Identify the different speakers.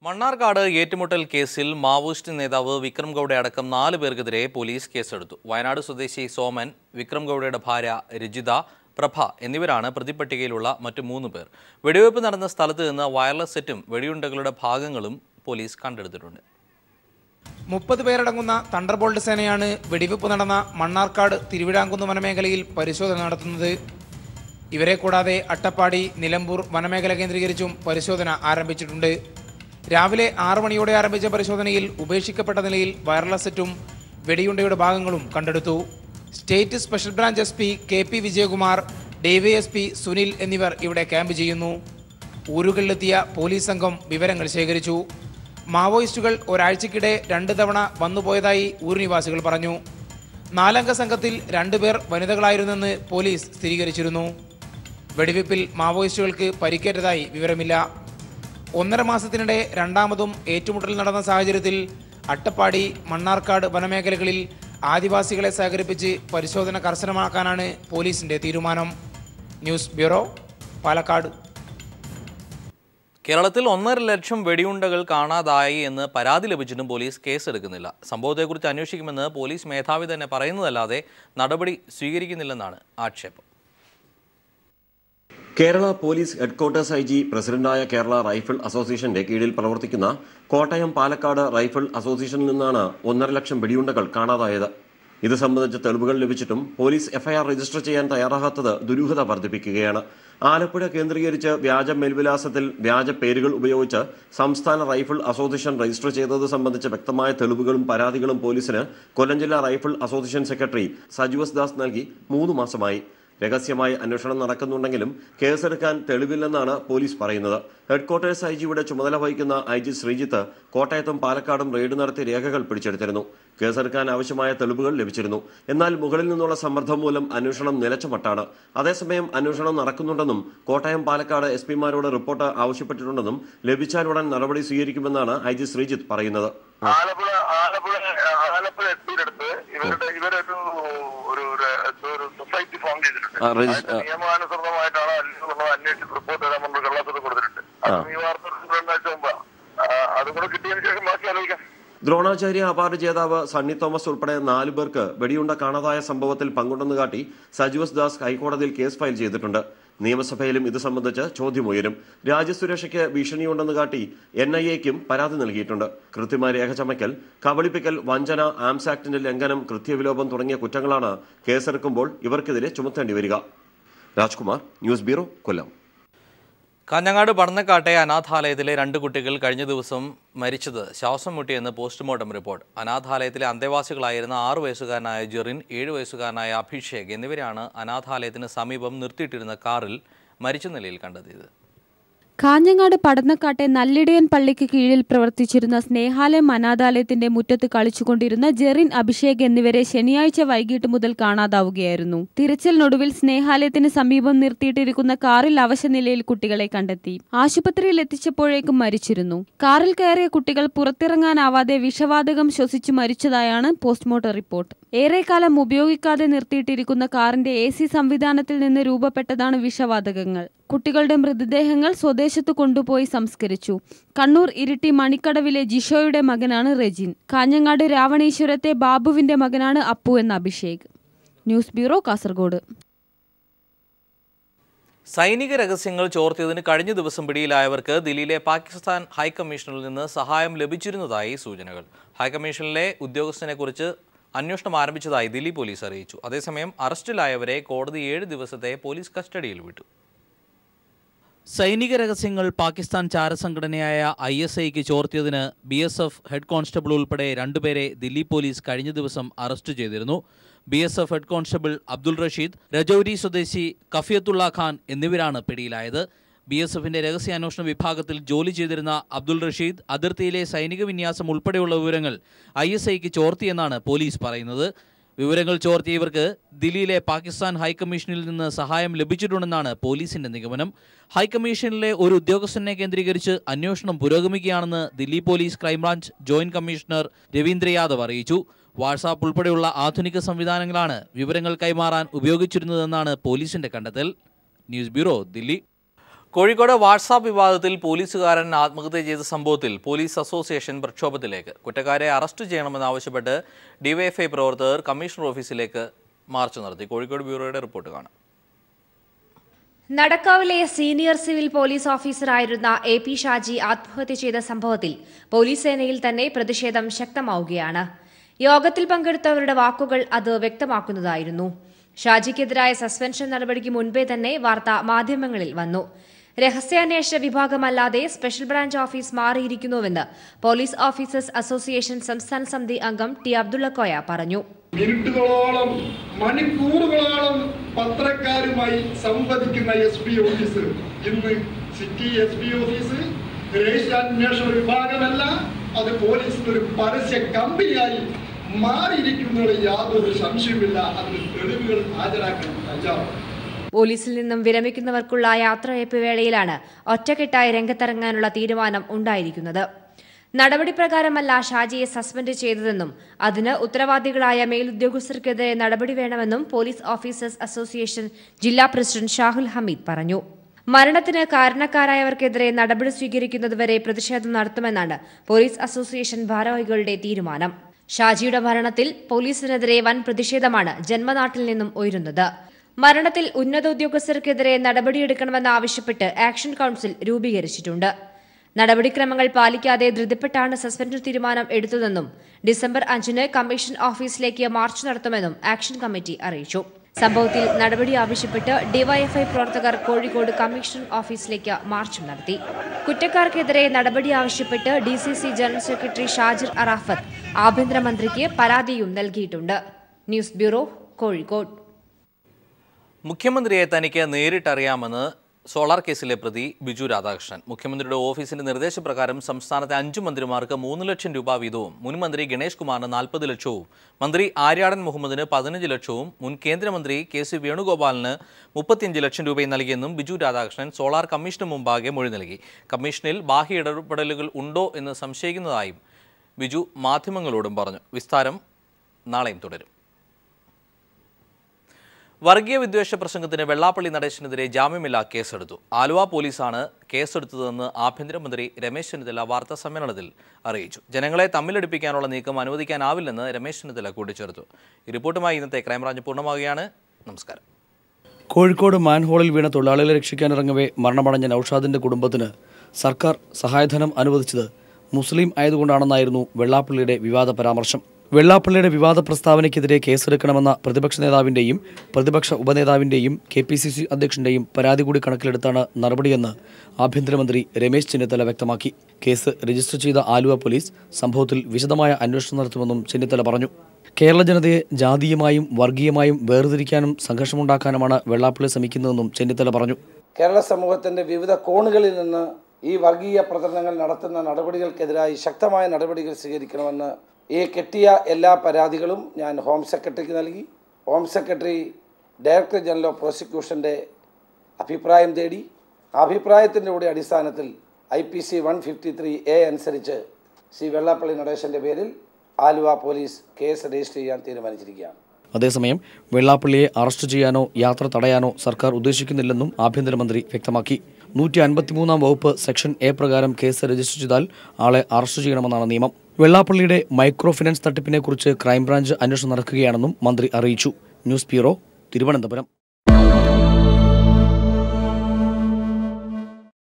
Speaker 1: മണ്ണാർക്കാട് ഏറ്റുമുട്ടൽ കേസിൽ മാവോയിസ്റ്റ് നേതാവ് വിക്രം ഗൌഡ അടക്കം നാല് പേർക്കെതിരെ പോലീസ് കേസെടുത്തു വയനാട് സ്വദേശി സോമൻ വിക്രം ഗൌഡയുടെ ഭാര്യ രജിത പ്രഭ എന്നിവരാണ് പ്രതിപട്ടികയിലുള്ള മറ്റു മൂന്ന് പേർ വെടിവയ്പ് നടന്ന സ്ഥലത്ത് നിന്ന് വയർലെസ് സെറ്റും വെടിയുണ്ടകളുടെ ഭാഗങ്ങളും പോലീസ് കണ്ടെടുത്തിട്ടുണ്ട്
Speaker 2: മുപ്പത് പേരടങ്ങുന്ന തണ്ടർബോൾട്ട് സേനയാണ് വെടിവെപ്പ് നടന്ന മണ്ണാർക്കാട് തിരുവിഴാംകുന്ന് വനമേഖലയിൽ പരിശോധന നടത്തുന്നത് ഇവരെ കൂടാതെ അട്ടപ്പാടി നിലമ്പൂർ വനമേഖല കേന്ദ്രീകരിച്ചും പരിശോധന ആരംഭിച്ചിട്ടുണ്ട് രാവിലെ ആറു മണിയോടെ ആരംഭിച്ച പരിശോധനയിൽ ഉപേക്ഷിക്കപ്പെട്ട നിലയിൽ വയർലെസ് സെറ്റും വെടിയുണ്ടയുടെ ഭാഗങ്ങളും കണ്ടെടുത്തു state special branch S P K P Vijayakumar DYSP Sunil എന്നിവർ ഇവിടെ ക്യാമ്പ് ചെയ്യുന്നു ഊരുകളിലെത്തിയ പോലീസ് സംഘം വിവരങ്ങൾ ശേഖരിച്ചു മാവോയിസ്റ്റുകൾ ഒരാഴ്ചക്കിടെ രണ്ട് തവണ വന്നുപോയതായി ഊരുനിവാസികൾ പറഞ്ഞു നാലംഗ സംഘത്തിൽ രണ്ടുപേർ വനിതകളായിരുന്നെന്ന് പോലീസ് സ്ഥിരീകരിച്ചിരുന്നു വെടിവെപ്പിൽ മാവോയിസ്റ്റുകൾക്ക് പരിക്കേറ്റതായി വിവരമില്ല ഒന്നര മാസത്തിനിടെ രണ്ടാമതും ഏറ്റുമുട്ടൽ നടന്ന സാഹചര്യത്തിൽ അട്ടപ്പാടി മണ്ണാർക്കാട് വനമേഖലകളിൽ ആദിവാസികളെ സഹകരിപ്പിച്ച് പരിശോധന കർശനമാക്കാനാണ് പോലീസിന്റെ തീരുമാനം ന്യൂസ് ബ്യൂറോ പാലക്കാട്
Speaker 1: കേരളത്തിൽ ഒന്നര ലക്ഷം വെടിയുണ്ടകൾ കാണാതായി എന്ന് പരാതി ലഭിച്ചിട്ടും പോലീസ് കേസെടുക്കുന്നില്ല സംഭവത്തെക്കുറിച്ച് അന്വേഷിക്കുമെന്ന് പോലീസ് മേധാവി തന്നെ പറയുന്നതല്ലാതെ നടപടി സ്വീകരിക്കുന്നില്ലെന്നാണ് ആക്ഷേപം
Speaker 3: Kerala police headquarters I G പ്രസിഡന്റായ കേരള റൈഫിൾ അസോസിയേഷന്റെ കീഴിൽ പ്രവർത്തിക്കുന്ന കോട്ടയം പാലക്കാട് റൈഫിൾ അസോസിയേഷനിൽ നിന്നാണ് ഒന്നര ലക്ഷം വെടിയുണ്ടകൾ കാണാതായത് ഇത് സംബന്ധിച്ച തെളിവുകൾ ലഭിച്ചിട്ടും പോലീസ് എഫ്ഐആർ രജിസ്റ്റർ ചെയ്യാൻ തയ്യാറാകാത്തത് ദുരൂഹത വർദ്ധിപ്പിക്കുകയാണ് ആലപ്പുഴ കേന്ദ്രീകരിച്ച് വ്യാജ മേൽവിലാസത്തിൽ വ്യാജ പേരുകൾ ഉപയോഗിച്ച് സംസ്ഥാന റൈഫിൾ അസോസിയേഷൻ രജിസ്റ്റർ ചെയ്തത് സംബന്ധിച്ച വ്യക്തമായ തെളിവുകളും പരാതികളും പോലീസിന് കൊല്ലം ജില്ലാ റൈഫിൾ അസോസിയേഷൻ സെക്രട്ടറി സജുവസ് ദാസ് നൽകി മൂന്ന് മാസമായി രഹസ്യമായി അന്വേഷണം നടക്കുന്നുണ്ടെങ്കിലും കേസെടുക്കാൻ തെളിവില്ലെന്നാണ് പോലീസ് പറയുന്നത് ഹെഡ്ക്വാർട്ടേഴ്സ് ഐ ജിയുടെ ചുമതല വഹിക്കുന്ന ഐ ജി ശ്രീജിത്ത് കോട്ടയത്തും പാലക്കാടും റെയ്ഡ് നടത്തി രേഖകൾ പിടിച്ചെടുത്തിരുന്നു കേസെടുക്കാൻ ആവശ്യമായ തെളിവുകൾ ലഭിച്ചിരുന്നു എന്നാൽ മുകളിൽ നിന്നുള്ള സമ്മർദ്ദം മൂലം അന്വേഷണം നിലച്ച മട്ടാണ് അതേസമയം അന്വേഷണം നടക്കുന്നുണ്ടെന്നും കോട്ടയം പാലക്കാട് എസ് പിമാരോട് റിപ്പോർട്ട് ആവശ്യപ്പെട്ടിട്ടുണ്ടെന്നും ലഭിച്ചാലുടൻ നടപടി സ്വീകരിക്കുമെന്നാണ് ഐ ജി ശ്രീജിത്ത് പറയുന്നത്
Speaker 4: ആലപ്പുഴ ആലപ്പുഴ ആലപ്പുഴ എത്തിയിടത്ത് ഇവരുടെ ഇവരൊരു ഒരു ഒരു- ഒരു സൊസൈറ്റി ഫോം ചെയ്തിട്ടുണ്ട്
Speaker 3: ആ, രജിസ്-
Speaker 4: അതിന്റെ നിയമാനുസൃതമായിട്ടാണ് അല്ലെന്നുള്ളത് അന്വേഷിച്ച് റിപ്പോർട്ട് തരാൻ നമ്മൾ കള്ളത്തിൽ കൊടുത്തിട്ടുണ്ട് അത് ഈ വാർത്ത രണ്ടാഴ്ച മുമ്പാ ആ, അതും കൂടെ കിട്ടിയതിന് ശേഷം ബാക്കി ആലോചിക്കാം
Speaker 3: ദ്രോണാചാര്യ അവാർഡ് ജേതാവ് സണ്ണി തോമസ് ഉൾപ്പെടെ നാലു പേർക്ക് വെടിയുണ്ട കാണാതായ സംഭവത്തിൽ പങ്കുണ്ടെന്ന് കാട്ടി സജുവസ് ദാസ് ഹൈക്കോടതിയിൽ കേസ് ഫയൽ ചെയ്തിട്ടുണ്ട് നിയമസഭയിലും ഇത് സംബന്ധിച്ച് ചോദ്യമുയരും രാജ്യസുരക്ഷയ്ക്ക് ഭീഷണിയുണ്ടെന്ന് കാട്ടി എൻ ഐ എക്കും പരാതി നൽകിയിട്ടുണ്ട് കൃത്യമായ രേഖ ചമയ്ക്കൽ കബളിപ്പിക്കൽ വഞ്ചന ആംസ് ആക്ടിന്റെ ലംഘനം കൃത്യവിലോപം തുടങ്ങിയ കുറ്റങ്ങളാണ് കേസെടുക്കുമ്പോൾ ഇവർക്കെതിരെ ചുമത്തേണ്ടി വരിക രാജ്കുമാർ ന്യൂസ് ബ്യൂറോ കൊല്ലം
Speaker 1: കാഞ്ഞങ്ങാട് പടന്നക്കാട്ടെ അനാഥാലയത്തിലെ രണ്ട് കുട്ടികൾ കഴിഞ്ഞ ദിവസം മരിച്ചത് ശ്വാസം മുട്ടിയെന്ന് പോസ്റ്റ്മോർട്ടം റിപ്പോർട്ട് അനാഥാലയത്തിലെ അന്തേവാസികളായിരുന്ന ആറു വയസ്സുകാരനായ ജെറിൻ ഏഴ് വയസ്സുകാരനായ അഭിഷേക് എന്നിവരെയാണ് അനാഥാലയത്തിന് സമീപം നിർത്തിയിട്ടിരുന്ന കാറിൽ മരിച്ച നിലയിൽ കണ്ടെത്തിയത്
Speaker 5: കാഞ്ഞങ്ങാട് പടന്നക്കാട്ടെ നല്ലിടയൻ പള്ളിക്ക് കീഴിൽ പ്രവർത്തിച്ചിരുന്ന സ്നേഹാലയം അനാഥാലയത്തിന്റെ മുറ്റത്ത് കളിച്ചുകൊണ്ടിരുന്ന ജെറിൻ അഭിഷേക് എന്നിവരെ ശനിയാഴ്ച വൈകിട്ട് മുതൽ കാണാതാവുകയായിരുന്നു തിരച്ചിലിനൊടുവിൽ സ്നേഹാലയത്തിന് സമീപം നിർത്തിയിട്ടിരിക്കുന്ന കാറിൽ അവശനിലയിൽ കുട്ടികളെ കണ്ടെത്തി ആശുപത്രിയിൽ എത്തിച്ചപ്പോഴേക്കും മരിച്ചിരുന്നു കാറിൽ കയറിയ കുട്ടികൾ പുറത്തിറങ്ങാനാവാതെ വിഷവാതകം ശ്വസിച്ചു മരിച്ചതായാണ് പോസ്റ്റ്മോർട്ടം റിപ്പോർട്ട് ഏറെക്കാലം ഉപയോഗിക്കാതെ നിർത്തിയിട്ടിരിക്കുന്ന കാറിന്റെ എ സി സംവിധാനത്തിൽ നിന്ന് രൂപപ്പെട്ടതാണ് വിഷവാതകങ്ങൾ കുട്ടികളുടെ മൃതദേഹങ്ങൾ സ്വദേശത്ത് കൊണ്ടുപോയി സംസ്കരിച്ചു കണ്ണൂർ ഇരിട്ടി മണിക്കടവിലെ ജിഷോയുടെ മകനാണ് റെജിൻ കാഞ്ഞങ്ങാട് രാവണീശ്വരത്തെ ബാബുവിന്റെ മകനാണ് അപ്പു എന്ന അഭിഷേക് ന്യൂസ് ബ്യൂറോ കാസർഗോഡ്
Speaker 1: സൈനിക രഹസ്യങ്ങൾ ചോർത്തിയതിന് കഴിഞ്ഞ ദിവസം പിടിയിലായവർക്ക് ദില്ലിയിലെ പാകിസ്ഥാൻ ഹൈക്കമ്മീഷനിൽ നിന്ന് സഹായം ലഭിച്ചിരുന്നതായി സൂചനകൾ ഹൈക്കമ്മീഷനിലെ ഉദ്യോഗസ്ഥനെക്കുറിച്ച് അന്വേഷണം ആരംഭിച്ചതായി ദില്ലി പോലീസ് അറിയിച്ചു അതേസമയം അറസ്റ്റിലായവരെ കോടതി ഏഴ് ദിവസത്തെ പോലീസ് കസ്റ്റഡിയിൽ വിട്ടു സൈനിക രഹസ്യങ്ങൾ പാകിസ്ഥാൻ ചാരസംഘടനയായ ഐ എസ് ഐക്ക് ചോർത്തിയതിന് B S F head constable ഉൾപ്പെടെ രണ്ടുപേരെ ദില്ലി പോലീസ് കഴിഞ്ഞ ദിവസം അറസ്റ്റ് ചെയ്തിരുന്നു B S F head constable Abdul Rasheed Rajouri സ്വദേശി കഫിയത്തുള്ള ഖാൻ എന്നിവരാണ് പിടിയിലായത് ബി എസ് എഫിന്റെ രഹസ്യാന്വേഷണ വിഭാഗത്തിൽ ജോലി ചെയ്തിരുന്ന അബ്ദുൾ റഷീദ് അതിർത്തിയിലെ സൈനിക വിന്യാസം ഉൾപ്പെടെയുള്ള വിവരങ്ങൾ ഐ എസ് ഐക്ക് ചോർത്തിയെന്നാണ് പോലീസ് പറയുന്നത് വിവരങ്ങൾ ചോർത്തിയ ഇവർക്ക് ദില്ലിയിലെ പാകിസ്ഥാൻ ഹൈക്കമ്മീഷനിൽ നിന്ന് സഹായം ലഭിച്ചിട്ടുണ്ടെന്നാണ് പോലീസിന്റെ നിഗമനം ഹൈക്കമ്മീഷനിലെ ഒരു ഉദ്യോഗസ്ഥനെ കേന്ദ്രീകരിച്ച് അന്വേഷണം പുരോഗമിക്കുകയാണെന്ന് Delhi police crime branch joint commissioner Ravindra Yadav അറിയിച്ചു വാട്സാപ്പ് ഉൾപ്പെടെയുള്ള ആധുനിക സംവിധാനങ്ങളാണ് വിവരങ്ങൾ കൈമാറാൻ ഉപയോഗിച്ചിരുന്നതെന്നാണ് പോലീസിന്റെ കണ്ടെത്തൽ news bureau Delhi Kozhikode WhatsApp വിവാദത്തിൽ പോലീസുകാരൻ ആത്മഹത്യ ചെയ്ത സംഭവത്തിൽ പോലീസ് അസോസിയേഷൻ പ്രക്ഷോഭത്തിലേക്ക് കുറ്റക്കാരെ അറസ്റ്റ് ചെയ്യണമെന്നാവശ്യപ്പെട്ട് ഡിവൈഎഫ്ഐ പ്രവർത്തകർ കമ്മീഷണർ ഓഫീസിലേക്ക് മാർച്ച് നടത്തി കോഴിക്കോട് ബ്യൂറോയുടെ റിപ്പോർട്ട് കാണാം
Speaker 6: നടക്കാവിലെ സീനിയർ സിവിൽ പോലീസ് ഓഫീസറായിരുന്ന എ പി ഷാജി ആത്മഹത്യ ചെയ്ത സംഭവത്തിൽ പോലീസ് സേനയിൽ തന്നെ പ്രതിഷേധം ശക്തമാവുകയാണ് യോഗത്തിൽ പങ്കെടുത്തവരുടെ വാക്കുകൾ അത് വ്യക്തമാക്കുന്നതായിരുന്നു ഷാജിക്കെതിരായ സസ്പെൻഷൻ നടപടിക്ക് മുൻപേ തന്നെ വാർത്ത മാധ്യമങ്ങളിൽ വന്നു രഹസ്യാന്വേഷണ വിഭാഗമല്ലാതെ സ്പെഷ്യൽ ബ്രാഞ്ച് ഓഫീസ് മാറിയിരിക്കുന്നുവെന്ന് പോലീസ് ഓഫീസേഴ്സ് അസോസിയേഷൻ സംസ്ഥാന സമിതി അംഗം ടി അബ്ദുള്ളക്കോയ പറഞ്ഞു
Speaker 7: മിനിറ്റുകളോളം മണിക്കൂറുകളോളം പത്രക്കാരുമായി സംവദിക്കുന്ന എസ് പി ഓഫീസ് ഇന്ന് സിറ്റി എസ് പി ഓഫീസ് രഹസ്യാന്വേഷണ വിഭാഗമല്ല അത് പോലീസിന്റെ ഒരു പരസ്യ കമ്പനിയായി മാറിയിരിക്കുന്നതിൽ യാതൊരു സംശയവുമില്ല അതിന് തെളിവുകൾ ഹാജരാക്കണം തയ്യാറാണ്
Speaker 6: പോലീസിൽ നിന്നും വിരമിക്കുന്നവർക്കുള്ള യാത്രയയപ്പ് വേളയിലാണ് ഒറ്റക്കെട്ടായി രംഗത്തിറങ്ങാനുള്ള തീരുമാനം ഉണ്ടായിരിക്കുന്നത് നടപടി പ്രകാരമല്ല ഷാജിയെ സസ്പെൻഡ് ചെയ്തതെന്നും അതിന് ഉത്തരവാദികളായ മേലുദ്യോഗസ്ഥർക്കെതിരെ നടപടി വേണമെന്നും പോലീസ് ഓഫീസേഴ്സ് അസോസിയേഷൻ ജില്ലാ പ്രസിഡന്റ് ഷാഹുൽ ഹമീദ് പറഞ്ഞു മരണത്തിന് കാരണക്കാരായവർക്കെതിരെ നടപടി സ്വീകരിക്കുന്നതുവരെ പ്രതിഷേധം നടത്തുമെന്നാണ് പോലീസ് അസോസിയേഷൻ ഭാരവാഹികളുടെ തീരുമാനം ഷാജിയുടെ മരണത്തിൽ പോലീസിനെതിരെ വൻ പ്രതിഷേധമാണ് ജന്മനാട്ടിൽ നിന്നും ഉയരുന്നത് മരണത്തിൽ ഉന്നത ഉദ്യോഗസ്ഥർക്കെതിരെ നടപടിയെടുക്കണമെന്നാവശ്യപ്പെട്ട് ആക്ഷൻ കൌൺസിൽ രൂപീകരിച്ചിട്ടുണ്ട് നടപടിക്രമങ്ങൾ പാലിക്കാതെ ധൃതിപ്പെട്ടാണ് സസ്പെൻഷൻ തീരുമാനം എടുത്തതെന്നും ഡിസംബർ അഞ്ചിന് കമ്മീഷൻ ഓഫീസിലേക്ക് മാർച്ച് നടത്തുമെന്നും ആക്ഷൻ കമ്മിറ്റി അറിയിച്ചു സംഭവത്തിൽ നടപടി ആവശ്യപ്പെട്ട് ഡിവൈഎഫ്ഐ പ്രവർത്തകർ കോഴിക്കോട് കമ്മീഷൻ ഓഫീസിലേക്ക് മാർച്ചും നടത്തി കുറ്റക്കാർക്കെതിരെ നടപടി ആവശ്യപ്പെട്ട് D C C general secretary Shajir Arafat ആഭ്യന്തരമന്ത്രിക്ക് പരാതിയും നൽകിയിട്ടുണ്ട് ന്യൂസ് ബ്യൂറോ കോഴിക്കോട്
Speaker 1: മുഖ്യമന്ത്രിയെ തനിക്ക് നേരിട്ടറിയാമെന്ന് സോളാർ കേസിലെ പ്രതി ബിജു രാധാകൃഷ്ണൻ മുഖ്യമന്ത്രിയുടെ ഓഫീസിന്റെ നിർദ്ദേശപ്രകാരം സംസ്ഥാനത്തെ അഞ്ചു മന്ത്രിമാർക്ക് മൂന്ന് ലക്ഷം രൂപ വീതവും മുൻ മന്ത്രി ഗണേഷ് കുമാറിന് നാൽപ്പത് ലക്ഷവും മന്ത്രി ആര്യാടൻ മുഹമ്മദിന് പതിനഞ്ച് ലക്ഷവും മുൻ കേന്ദ്രമന്ത്രി കെ സി വേണുഗോപാലിന് മുപ്പത്തിയഞ്ച് ലക്ഷം രൂപയും നൽകിയെന്നും ബിജു രാധാകൃഷ്ണൻ സോളാർ കമ്മീഷന് മുമ്പാകെ മൊഴി നൽകി കമ്മീഷനിൽ ബാഹ്യ ഇടപെടലുകൾ ഉണ്ടോ എന്ന് സംശയിക്കുന്നതായും ബിജു മാധ്യമങ്ങളോടും പറഞ്ഞു വിസ്താരം നാളെയും തുടരും വർഗീയ വിദ്വേഷ പ്രസംഗത്തിന് വെള്ളാപ്പള്ളി നടേശനെതിരെ ജാമ്യമില്ലാ കേസെടുത്തു ആലുവ പോലീസാണ് കേസെടുത്തതെന്ന് ആഭ്യന്തരമന്ത്രി രമേശ് ചെന്നിത്തല വാർത്താ സമ്മേളനത്തിൽ അറിയിച്ചു ജനങ്ങളെ തമ്മിലടിപ്പിക്കാനുള്ള നീക്കം അനുവദിക്കാനാവില്ലെന്ന് രമേശ് ചെന്നിത്തല കൂട്ടിച്ചേർത്തു ഈ റിപ്പോർട്ടുമായി ഇന്നത്തെ ക്രൈംബ്രാഞ്ച് പൂർണ്ണമാവുകയാണ് നമസ്കാരം
Speaker 8: കോഴിക്കോട് മാൻഹോളിൽ വീണ തൊഴിലാളികളെ രക്ഷിക്കാനിറങ്ങവേ മരണമടഞ്ഞ നൌഷാദിന്റെ കുടുംബത്തിന് സർക്കാർ സഹായധനം അനുവദിച്ചത് മുസ്ലിം ആയതുകൊണ്ടാണെന്നായിരുന്നു വെള്ളാപ്പള്ളിയുടെ വിവാദ പരാമർശം വെള്ളാപ്പള്ളിയുടെ വിവാദ പ്രസ്താവനയ്ക്കെതിരെ കേസെടുക്കണമെന്ന പ്രതിപക്ഷ നേതാവിന്റെയും പ്രതിപക്ഷ ഉപനേതാവിന്റെയും കെ പി സി സി അധ്യക്ഷന്റെയും പരാതി കൂടി കണക്കിലെടുത്താണ് നടപടിയെന്ന് ആഭ്യന്തരമന്ത്രി രമേശ് ചെന്നിത്തല വ്യക്തമാക്കി കേസ് രജിസ്റ്റർ ചെയ്ത ആലുവ പോലീസ് സംഭവത്തിൽ വിശദമായ അന്വേഷണം നടത്തുമെന്നും ചെന്നിത്തല പറഞ്ഞു കേരള ജനതയെ ജാതീയമായും വർഗീയമായും വേർതിരിക്കാനും സംഘർഷമുണ്ടാക്കാനുമാണ് വെള്ളാപ്പള്ളി ശ്രമിക്കുന്നതെന്നും ചെന്നിത്തല പറഞ്ഞു
Speaker 9: കേരള സമൂഹത്തിൻ്റെ വിവിധ കോണുകളിൽ നിന്ന് ഈ വർഗീയ പ്രചരണങ്ങൾ നടത്തുന്ന നടപടികൾക്കെതിരായി ശക്തമായ നടപടികൾ സ്വീകരിക്കണമെന്ന് ഈ കിട്ടിയ എല്ലാ പരാതികളും ഞാൻ ഹോം സെക്രട്ടറിക്ക് നൽകി home secretary director general of പ്രോസിക്യൂഷൻ്റെ അഭിപ്രായം തേടി ആ അഭിപ്രായത്തിൻ്റെ കൂടി അടിസ്ഥാനത്തിൽ I P C one fifty three A അനുസരിച്ച് ശ്രീ വെള്ളാപ്പള്ളി നടേശൻ്റെ പേരിൽ ആലുവ പോലീസ് കേസ് രജിസ്റ്റർ ചെയ്യാൻ തീരുമാനിച്ചിരിക്കുകയാണ്
Speaker 8: അതേസമയം വെള്ളാപ്പള്ളിയെ അറസ്റ്റ് ചെയ്യാനോ യാത്ര തടയാനോ സർക്കാർ ഉദ്ദേശിക്കുന്നില്ലെന്നും ആഭ്യന്തരമന്ത്രി വ്യക്തമാക്കി നൂറ്റി അൻപത്തിമൂന്നാം വകുപ്പ് സെക്ഷൻ എ പ്രകാരം കേസ് രജിസ്റ്റർ ചെയ്താൽ ആളെ അറസ്റ്റ് ചെയ്യണമെന്നാണ് നിയമം വെള്ളാപ്പള്ളിയുടെ മൈക്രോ ഫിനാൻസ് തട്ടിപ്പിനെക്കുറിച്ച് ക്രൈംബ്രാഞ്ച് അന്വേഷണം നടക്കുകയാണെന്നും മന്ത്രി അറിയിച്ചു ന്യൂസ് ബ്യൂറോ തിരുവനന്തപുരം